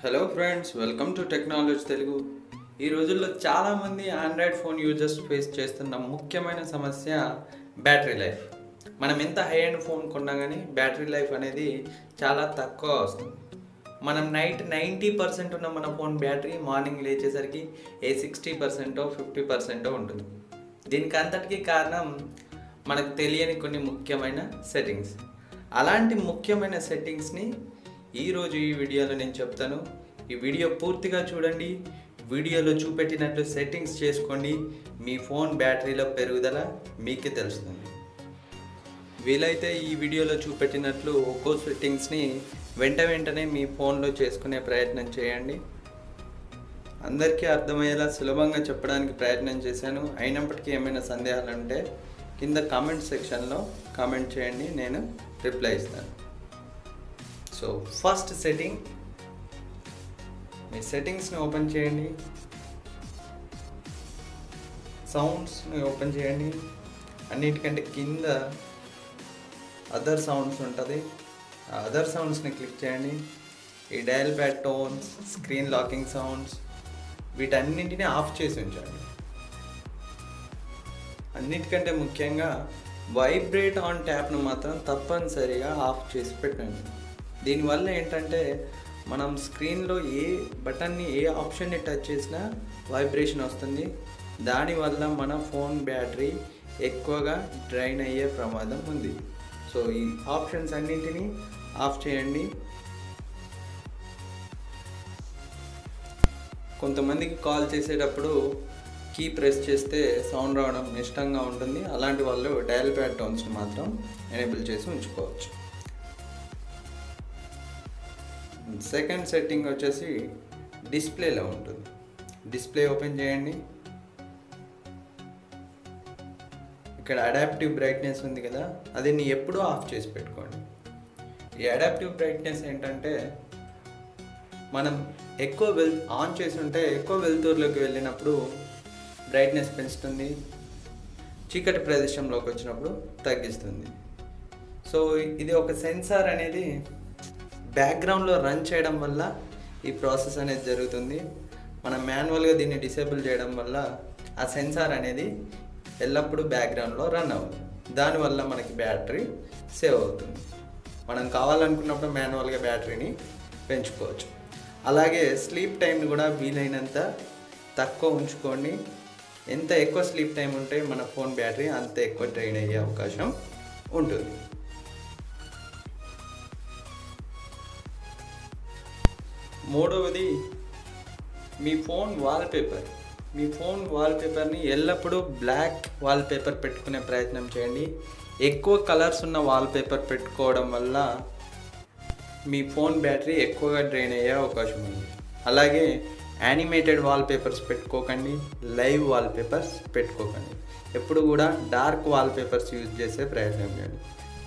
hello friends welcome to technology Telugu ఈ రోజుల్లో చాలామంది ఆండ్రాయిడ్ ఫోన్ యూజర్స్ ఫేస్ చేస్తున్న ముఖ్యమైన సమస్య బ్యాటరీ లైఫ్ మనం ఎంత హై అండ్ ఫోన్ కొన్నా కానీ బ్యాటరీ లైఫ్ అనేది చాలా తక్కువ వస్తుంది మనం నైట్ నైంటీ పర్సెంట్ ఉన్న మన ఫోన్ బ్యాటరీ మార్నింగ్ లేచేసరికి ఏ సిక్స్టీ పర్సెంటో ఫిఫ్టీ పర్సెంటో ఉంటుంది దీనికి అంతటికీ కారణం మనకు తెలియని కొన్ని ముఖ్యమైన సెట్టింగ్స్ అలాంటి ముఖ్యమైన సెట్టింగ్స్ని ఈరోజు ఈ వీడియోలో నేను చెప్తాను ఈ వీడియో పూర్తిగా చూడండి వీడియోలో చూపెట్టినట్లు సెట్టింగ్స్ చేసుకోండి మీ ఫోన్ బ్యాటరీలో పెరుగుదల మీకే తెలుస్తుంది వీలైతే ఈ వీడియోలో చూపెట్టినట్లు ఒక్కో సెట్టింగ్స్ని వెంట వెంటనే మీ ఫోన్లో చేసుకునే ప్రయత్నం చేయండి అందరికీ అర్థమయ్యేలా సులభంగా చెప్పడానికి ప్రయత్నం చేశాను అయినప్పటికీ ఏమైనా సందేహాలు ఉంటే కింద కామెంట్ సెక్షన్లో కామెంట్ చేయండి నేను రిప్లై ఇస్తాను సో ఫస్ట్ సెట్టింగ్ మీ సెట్టింగ్స్ని ఓపెన్ చేయండి సౌండ్స్ని ఓపెన్ చేయండి అన్నిటికంటే కింద అదర్ సౌండ్స్ ఉంటుంది ఆ అదర్ సౌండ్స్ని క్లిక్ చేయండి ఈ dial pad tones screen locking sounds వీటన్నింటినీ ఆఫ్ చేసి ఉంచండి అన్నిటికంటే ముఖ్యంగా వైబ్రేట్ ఆన్ ట్యాప్ను మాత్రం తప్పనిసరిగా ఆఫ్ చేసి పెట్టండి దీనివల్ల ఏంటంటే మనం స్క్రీన్లో ఏ బటన్ని ఏ ఆప్షన్ని టచ్ చేసినా వైబ్రేషన్ వస్తుంది దానివల్ల మన ఫోన్ బ్యాటరీ ఎక్కువగా డ్రైన్ అయ్యే ప్రమాదం ఉంది సో ఈ ఆప్షన్స్ అన్నింటినీ ఆఫ్ చేయండి కొంతమందికి కాల్ చేసేటప్పుడు కీ ప్రెస్ చేస్తే సౌండ్ రావడం ఇష్టంగా ఉంటుంది అలాంటి వాళ్ళు డయల్ ప్యాడ్ టోన్స్ని మాత్రం ఎనేబుల్ చేసి ఉంచుకోవచ్చు సెకండ్ సెట్టింగ్ వచ్చేసి డిస్ప్లేలో ఉంటుంది డిస్ప్లే ఓపెన్ చేయండి ఇక్కడ అడాప్టివ్ బ్రైట్నెస్ ఉంది కదా అది నీ ఎప్పుడూ ఆఫ్ చేసి పెట్టుకోండి ఈ అడాప్టివ్ బ్రైట్నెస్ ఏంటంటే మనం ఎక్కువ వెల్ ఆన్ చేసి ఉంటే ఎక్కువ వెలుతురులోకి వెళ్ళినప్పుడు బ్రైట్నెస్ పెంచుతుంది చీకటి ప్రదేశంలోకి వచ్చినప్పుడు తగ్గిస్తుంది సో ఇది ఒక సెన్సార్ అనేది బ్యాక్గ్రౌండ్లో రన్ చేయడం వల్ల ఈ ప్రాసెస్ అనేది జరుగుతుంది మనం మాన్యువల్గా దీన్ని డిసేబుల్ చేయడం వల్ల ఆ సెన్సార్ అనేది ఎల్లప్పుడూ బ్యాక్గ్రౌండ్లో రన్ అవుతుంది దానివల్ల మనకి బ్యాటరీ సేవ్ అవుతుంది మనం కావాలనుకున్నప్పుడు మాన్యువల్గా బ్యాటరీని పెంచుకోవచ్చు అలాగే స్లీప్ టైంని కూడా వీలైనంత తక్కువ ఉంచుకోండి ఎంత ఎక్కువ స్లీప్ టైం ఉంటే మన ఫోన్ బ్యాటరీ అంత ఎక్కువ డ్రైన్ అయ్యే అవకాశం ఉంటుంది మూడవది మీ ఫోన్ వాల్పేపర్ మీ ఫోన్ వాల్పేపర్ని ఎల్లప్పుడూ బ్లాక్ వాల్పేపర్ పెట్టుకునే ప్రయత్నం చేయండి ఎక్కువ కలర్స్ ఉన్న వాల్పేపర్ పెట్టుకోవడం వల్ల మీ ఫోన్ బ్యాటరీ ఎక్కువగా డ్రైన్ అయ్యే అవకాశం ఉంది అలాగే యానిమేటెడ్ వాల్పేపర్స్ పెట్టుకోకండి లైవ్ వాల్పేపర్స్ పెట్టుకోకండి ఎప్పుడు కూడా డార్క్ వాల్పేపర్స్ యూజ్ చేసే ప్రయత్నం చేయండి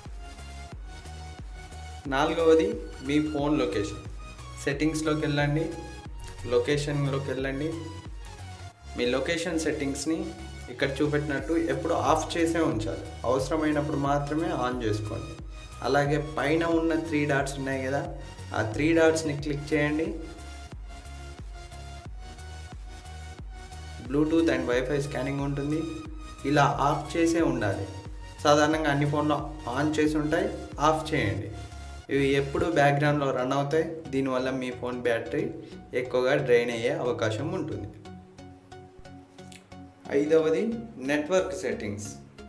నాలుగవది మీ ఫోన్ లొకేషన్ సెట్టింగ్స్లోకి వెళ్ళండి లొకేషన్లోకి వెళ్ళండి మీ లొకేషన్ సెట్టింగ్స్ని ఇక్కడ చూపెట్టినట్టు ఎప్పుడు ఆఫ్ చేసే ఉంచాలి అవసరమైనప్పుడు మాత్రమే ఆన్ చేసుకోండి అలాగే పైన ఉన్న త్రీ డాట్స్ ఉన్నాయి కదా ఆ త్రీ డాట్స్ని క్లిక్ చేయండి బ్లూటూత్ అండ్ వైఫై స్కానింగ్ ఉంటుంది ఇలా ఆఫ్ చేసే ఉండాలి సాధారణంగా అన్ని ఫోన్లో ఆన్ చేసి ఉంటాయి ఆఫ్ చేయండి ఇవి ఎప్పుడు బ్యాక్గ్రౌండ్లో రన్ అవుతాయి దీనివల్ల మీ ఫోన్ బ్యాటరీ ఎక్కువగా డ్రైన్ అయ్యే అవకాశం ఉంటుంది ఐదవది నెట్వర్క్ సెట్టింగ్స్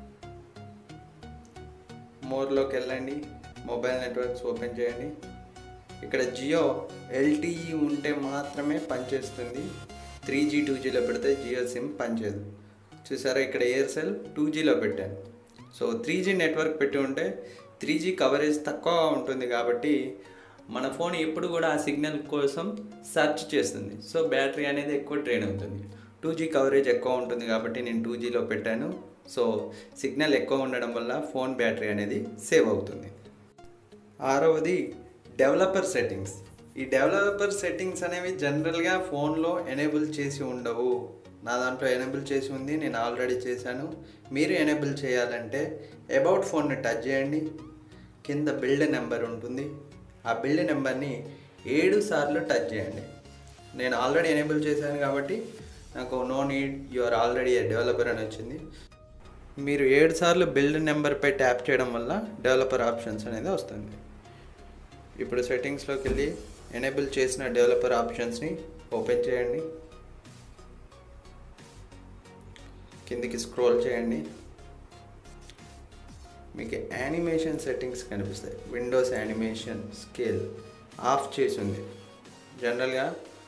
మోర్లోకి వెళ్ళండి మొబైల్ నెట్వర్క్స్ ఓపెన్ చేయండి ఇక్కడ జియో ఎల్టీఈ ఉంటే మాత్రమే పనిచేస్తుంది త్రీ జీ టూ జీలో పెడితే జియో సిమ్ పనిచేయదు చూసారా ఇక్కడ ఎయిర్సెల్ టూ జీలో పెట్టాను సో త్రీ జీ నెట్వర్క్ పెట్టి ఉంటే త్రీ జీ కవరేజ్ తక్కువ ఉంటుంది కాబట్టి మన ఫోన్ ఎప్పుడు కూడా ఆ సిగ్నల్ కోసం సెర్చ్ చేస్తుంది సో బ్యాటరీ అనేది ఎక్కువ డ్రైన్ అవుతుంది టూ జీ కవరేజ్ ఎక్కువ ఉంటుంది కాబట్టి నేను టూ జీలో పెట్టాను సో సిగ్నల్ ఎక్కువ ఉండడం వల్ల ఫోన్ బ్యాటరీ అనేది సేవ్ అవుతుంది ఆరవది డెవలపర్ సెట్టింగ్స్ ఈ డెవలపర్ సెట్టింగ్స్ అనేవి జనరల్గా ఫోన్లో ఎనేబుల్ చేసి ఉండవు నా దాంట్లో ఎనేబుల్ చేసి ఉంది నేను ఆల్రెడీ చేశాను మీరు ఎనేబుల్ చేయాలంటే అబౌట్ ఫోన్ని టచ్ చేయండి కింద బిల్డ్ నెంబర్ ఉంటుంది ఆ బిల్డ్ నెంబర్ని ఏడు సార్లు టచ్ చేయండి నేను ఆల్రెడీ ఎనేబుల్ చేశాను కాబట్టి నాకు no need you are already a developer అని వచ్చింది మీరు ఏడు సార్లు బిల్డ్ నెంబర్పై ట్యాప్ చేయడం వల్ల డెవలపర్ ఆప్షన్స్ అనేది వస్తుంది ఇప్పుడు సెట్టింగ్స్లోకి వెళ్ళి ఎనేబుల్ చేసిన డెవలపర్ ఆప్షన్స్ని ఓపెన్ చేయండి కిందికి స్క్రోల్ చేయండి మీకు యానిమేషన్ సెట్టింగ్స్ కనిపిస్తాయి విండోస్ యానిమేషన్ స్కేల్ ఆఫ్ చేసి ఉంది జనరల్గా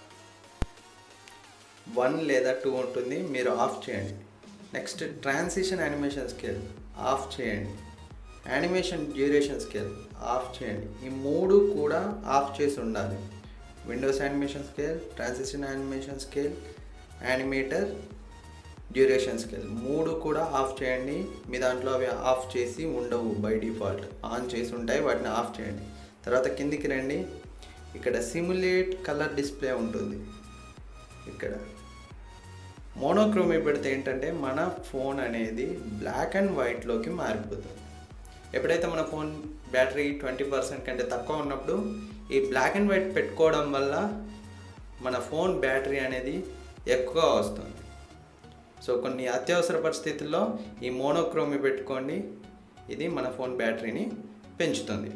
వన్ లేదా టూ ఉంటుంది మీరు ఆఫ్ చేయండి next transition animation scale off చేయండి యానిమేషన్ డ్యూరేషన్ స్కేల్ ఆఫ్ చేయండి ఈ మూడు కూడా ఆఫ్ చేసి ఉండాలి windows animation scale transition animation scale animator duration scale మూడు కూడా ఆఫ్ చేయండి మీ దాంట్లో అవి ఆఫ్ చేసి ఉండవు బై డిఫాల్ట్ ఆన్ చేసి ఉంటాయి వాటిని ఆఫ్ చేయండి తర్వాత కిందికి రండి ఇక్కడ సిమ్యులేట్ కలర్ డిస్ప్లే ఉంటుంది ఇక్కడ మోనోక్రోమీ పెడితే ఏంటంటే మన ఫోన్ అనేది బ్లాక్ అండ్ వైట్లోకి మారిపోతుంది ఎప్పుడైతే మన ఫోన్ బ్యాటరీ ట్వంటీ పర్సెంట్ కంటే తక్కువ ఉన్నప్పుడు ఈ బ్లాక్ అండ్ వైట్ పెట్టుకోవడం వల్ల మన ఫోన్ బ్యాటరీ అనేది ఎక్కువ వస్తుంది సో కొన్ని అత్యవసర పరిస్థితుల్లో ఈ మోనోక్రోమి పెట్టుకోండి ఇది మన ఫోన్ బ్యాటరీని పెంచుతుంది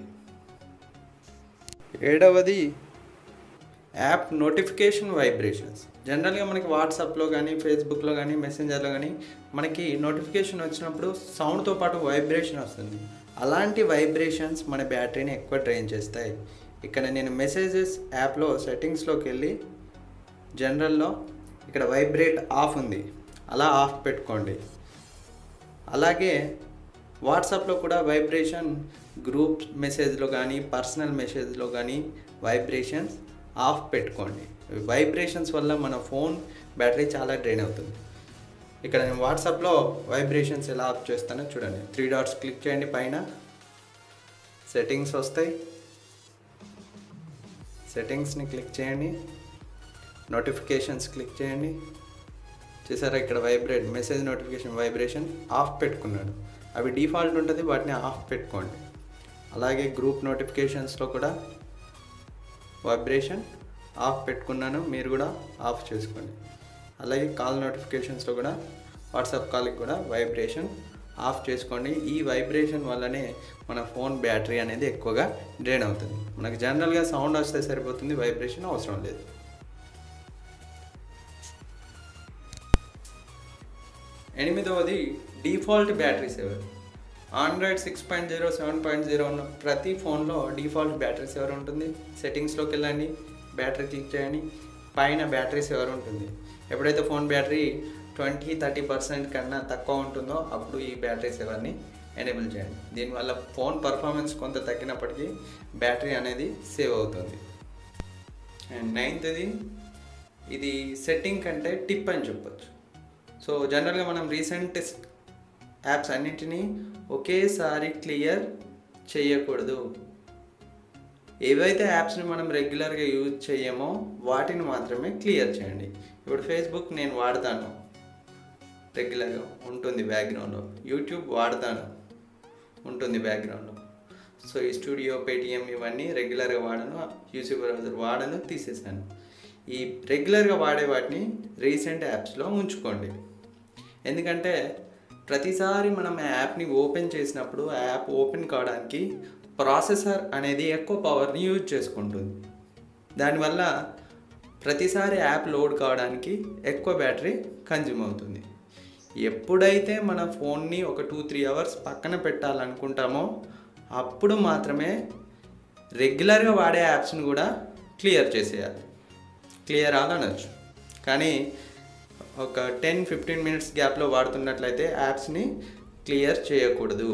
ఏడవది యాప్ నోటిఫికేషన్ వైబ్రేషన్స్ జనరల్గా మనకి వాట్సాప్లో కానీ ఫేస్బుక్లో కానీ మెసెంజర్లో కానీ మనకి నోటిఫికేషన్ వచ్చినప్పుడు సౌండ్తో పాటు వైబ్రేషన్ వస్తుంది అలాంటి వైబ్రేషన్స్ మన బ్యాటరీని ఎక్కువ డ్రైన్ చేస్తాయి ఇక్కడ నేను మెసేజెస్ యాప్లో సెట్టింగ్స్లోకి వెళ్ళి జనరల్లో ఇక్కడ వైబ్రేట్ ఆఫ్ ఉంది అలా ఆఫ్ పెట్టుకోండి అలాగే వాట్సాప్లో కూడా వైబ్రేషన్ గ్రూప్ మెసేజ్లో కానీ పర్సనల్ మెసేజ్లో కానీ వైబ్రేషన్స్ ఆఫ్ పెట్టుకోండి వైబ్రేషన్స్ వల్ల మన ఫోన్ బ్యాటరీ చాలా డ్రైన్ అవుతుంది ఇక్కడ నేను వాట్సాప్లో వైబ్రేషన్స్ ఎలా ఆఫ్ చేస్తానో చూడండి త్రీ డాట్స్ క్లిక్ చేయండి పైన సెట్టింగ్స్ వస్తాయి సెట్టింగ్స్ని క్లిక్ చేయండి నోటిఫికేషన్స్ క్లిక్ చేయండి చేసారా ఇక్కడ vibrate message notification vibration off పెట్టుకున్నాడు అవి డిఫాల్ట్ ఉంటుంది వాటిని ఆఫ్ పెట్టుకోండి అలాగే గ్రూప్ నోటిఫికేషన్స్లో కూడా వైబ్రేషన్ ఆఫ్ పెట్టుకున్నాను మీరు కూడా ఆఫ్ చేసుకోండి అలాగే కాల్ నోటిఫికేషన్స్లో కూడా వాట్సాప్ కాల్కి కూడా వైబ్రేషన్ ఆఫ్ చేసుకోండి ఈ వైబ్రేషన్ వల్లనే మన ఫోన్ బ్యాటరీ అనేది ఎక్కువగా డ్రైన్ అవుతుంది మనకు జనరల్గా సౌండ్ వస్తే సరిపోతుంది వైబ్రేషన్ అవసరం లేదు ఎనిమిదవది default battery saver Android six point zero seven point zero ఉన్న ప్రతి ఫోన్లో డిఫాల్ట్ బ్యాటరీ సేవర్ ఉంటుంది సెట్టింగ్స్లోకి వెళ్ళండి బ్యాటరీ క్లిక్ చేయండి పైన బ్యాటరీ సేవర్ ఉంటుంది ఎప్పుడైతే phone battery twenty thirty percent కన్నా తక్కువ ఉంటుందో అప్పుడు ఈ బ్యాటరీ సేవర్ని ఎనేబుల్ చేయండి దీనివల్ల ఫోన్ పర్ఫార్మెన్స్ కొంత తగ్గినప్పటికీ బ్యాటరీ అనేది సేవ్ అవుతుంది అండ్ నైన్త్ది ఇది సెట్టింగ్ కంటే టిప్ అని చెప్పొచ్చు సో జనరల్గా మనం రీసెంట్ యాప్స్ అన్నింటినీ ఒకేసారి క్లియర్ చేయకూడదు ఏవైతే యాప్స్ని మనం రెగ్యులర్గా యూజ్ చేయమో వాటిని మాత్రమే క్లియర్ చేయండి ఇప్పుడు ఫేస్బుక్ నేను వాడతాను రెగ్యులర్గా ఉంటుంది బ్యాక్గ్రౌండ్లో యూట్యూబ్ వాడతాను ఉంటుంది బ్యాక్గ్రౌండ్లో సో ఈ స్టూడియో పేటిఎం ఇవన్నీ రెగ్యులర్గా వాడను యూట్యూబ్ బ్రౌజర్ వాడను తీసేసాను ఈ రెగ్యులర్గా వాడే వాటిని రీసెంట్ యాప్స్లో ఉంచుకోండి ఎందుకంటే ప్రతిసారి మనం ఆ యాప్ని ఓపెన్ చేసినప్పుడు ఆ యాప్ ఓపెన్ కావడానికి ప్రాసెసర్ అనేది ఎక్కువ పవర్ని యూజ్ చేసుకుంటుంది దానివల్ల ప్రతిసారి యాప్ లోడ్ కావడానికి ఎక్కువ బ్యాటరీ కన్జ్యూమ్ అవుతుంది ఎప్పుడైతే మన ఫోన్ని ఒక టూ త్రీ అవర్స్ పక్కన పెట్టాలనుకుంటామో అప్పుడు మాత్రమే రెగ్యులర్గా వాడే యాప్స్ని కూడా క్లియర్ చేసేయాలి క్లియర్ ఆల్ అనొచ్చు కానీ ఒక టెన్ ఫిఫ్టీన్ మినిట్స్ గ్యాప్లో వాడుతున్నట్లయితే యాప్స్ని క్లియర్ చేయకూడదు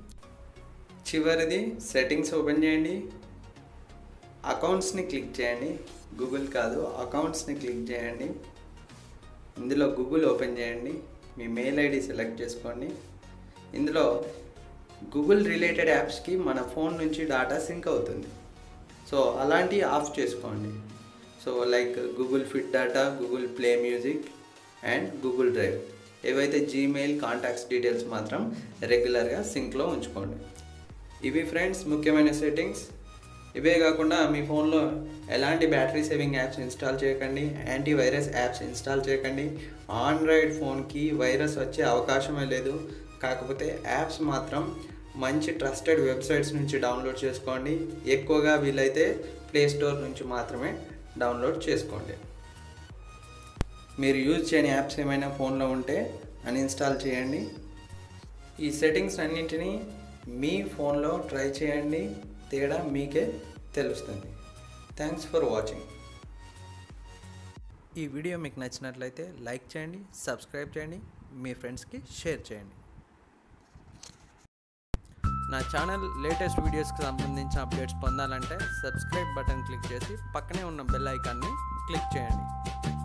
చివరిది సెట్టింగ్స్ ఓపెన్ చేయండి అకౌంట్స్ని క్లిక్ చేయండి గూగుల్ కాదు అకౌంట్స్ని క్లిక్ చేయండి ఇందులో గూగుల్ ఓపెన్ చేయండి మీ మెయిల్ ఐడి సెలెక్ట్ చేసుకోండి ఇందులో గూగుల్ రిలేటెడ్ యాప్స్కి మన ఫోన్ నుంచి డేటా సింక్ అవుతుంది సో అలాంటి ఆఫ్ చేసుకోండి so like Google Fit data Google Play Music and Google Drive ఏవైతే జీమెయిల్ కాంటాక్ట్స్ డీటెయిల్స్ మాత్రం రెగ్యులర్గా సింక్లో ఉంచుకోండి ఇవి ఫ్రెండ్స్ ముఖ్యమైన సెట్టింగ్స్ ఇవే కాకుండా మీ ఫోన్లో ఎలాంటి బ్యాటరీ సేవింగ్ యాప్స్ ఇన్స్టాల్ చేయకండి యాంటీ వైరస్ యాప్స్ ఇన్స్టాల్ చేయకండి ఆండ్రాయిడ్ ఫోన్కి వైరస్ వచ్చే అవకాశమే లేదు కాకపోతే యాప్స్ మాత్రం మంచి ట్రస్టెడ్ వెబ్సైట్స్ నుంచి డౌన్లోడ్ చేసుకోండి ఎక్కువగా వీలైతే ప్లే స్టోర్ నుంచి మాత్రమే డౌన్లోడ్ చేసుకోండి మీరు యూజ్ చేయని యాప్స్ ఏమైనా ఫోన్లో ఉంటే అన్ఇన్స్టాల్ చేయండి ఈ సెట్టింగ్స్ అన్నింటినీ మీ ఫోన్లో ట్రై చేయండి తేడా మీకే తెలుస్తుంది థ్యాంక్స్ ఫర్ వాచింగ్ ఈ వీడియో మీకు నచ్చినట్లయితే లైక్ చేయండి సబ్స్క్రైబ్ చేయండి మీ ఫ్రెండ్స్కి షేర్ చేయండి నా ఛానల్ లేటెస్ట్ వీడియోస్కి సంబంధించిన అప్డేట్స్ పొందాలంటే సబ్స్క్రైబ్ బటన్ క్లిక్ చేసి పక్కనే ఉన్న బెల్ ఐకాన్ని క్లిక్ చేయండి